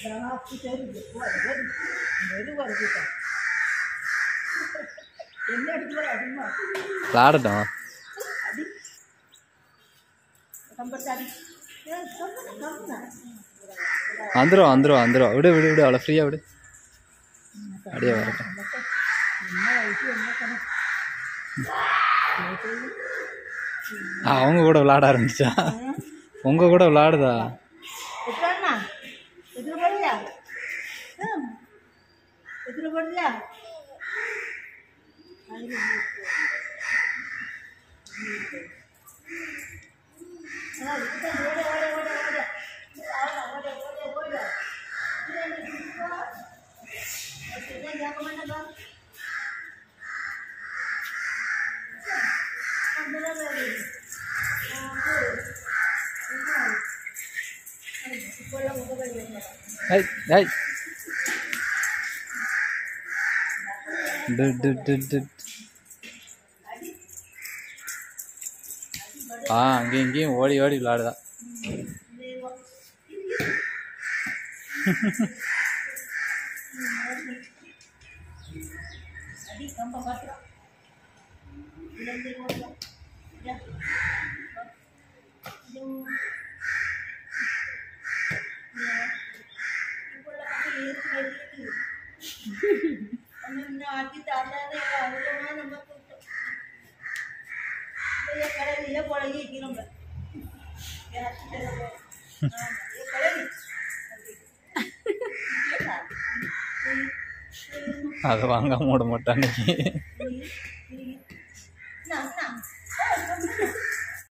ஜாஸ்தி தெரியுது வருது வெது வருது இப்போ. என்ன எடுத்து அதிகமா விளாடட்டும் அடி கம்பத்தாடி கம்பன கம்பன வந்துடும் வந்துடும் வந்துடும் விடு விடு விடு அவ்வளோ ஃப்ரீயாக விடு அப்படியே வரட்டும் என்ன வயசு என்ன கணக்கு அவங்க கூட விளாட ஆரம்பிச்சா உங்க கூட விளாடுதா ఎట్లన్నా ఎదురు పడలే ఎదురు పడలే ஏய் ஏய் டு, டு, டு, டு. ஆ அங்கேயும் இங்கேயும் ஓடி ஓடி விளாடுதா அடி கம்ப பாத்துறா இலங்கை போடுறா யா இது இப்போ பக்கம் இருக்கு இருக்கு நம்ம ஆட்டி தாண்டாதே அவ்வளோமா நம்ம கூட்டம் இப்போ கடையிலேயே பழகி இருக்கிறோம் கடையில் அதை வாங்க மூட மாட்டான் இன்னைக்கு